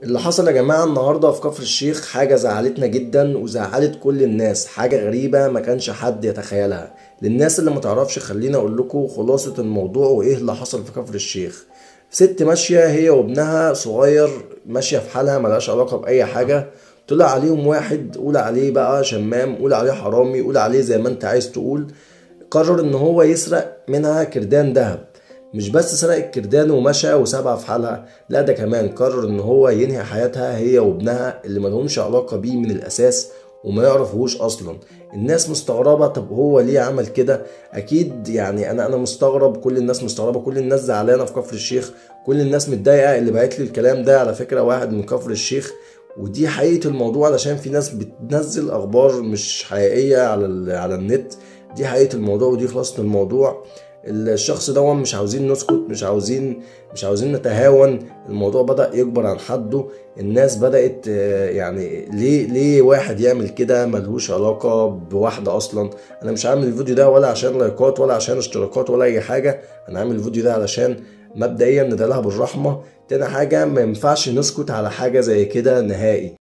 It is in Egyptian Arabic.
اللي حصل يا جماعة النهاردة في كفر الشيخ حاجة زعلتنا جدا وزعلت كل الناس حاجة غريبة ما كانش حد يتخيلها للناس اللي متعرفش خليني اقول لكم خلاصة الموضوع وايه اللي حصل في كفر الشيخ ست ماشية هي وابنها صغير ماشية في حالها ملهاش علاقة بأي حاجة طلع عليهم واحد قول عليه بقى شمام قول عليه حرامي قول عليه زي ما انت عايز تقول قرر ان هو يسرق منها كردان دهب مش بس سرق الكردان ومشى وسابها في حالها لا ده كمان قرر ان هو ينهي حياتها هي وابنها اللي ملهمش علاقة بيه من الاساس وما يعرفوش اصلا الناس مستغربة طب هو ليه عمل كده اكيد يعني انا انا مستغرب كل الناس مستغربة كل الناس زعلانة في كفر الشيخ كل الناس متضايقة اللي بعت لي الكلام ده على فكرة واحد من كفر الشيخ ودي حقيقة الموضوع علشان في ناس بتنزل اخبار مش حقيقية على ال- على النت دي حقيقة الموضوع ودي خلاصة الموضوع الشخص ده مش عاوزين نسكت مش عاوزين مش عاوزين نتهاون الموضوع بدأ يكبر عن حده الناس بدأت آه، يعني ليه ليه واحد يعمل كده ملهوش علاقة بواحدة أصلا أنا مش عامل الفيديو ده ولا عشان لايكات ولا عشان اشتراكات ولا أي حاجة أنا عامل الفيديو ده علشان مبدئيا ندعي لها بالرحمة تاني حاجة ما ينفعش نسكت على حاجة زي كده نهائي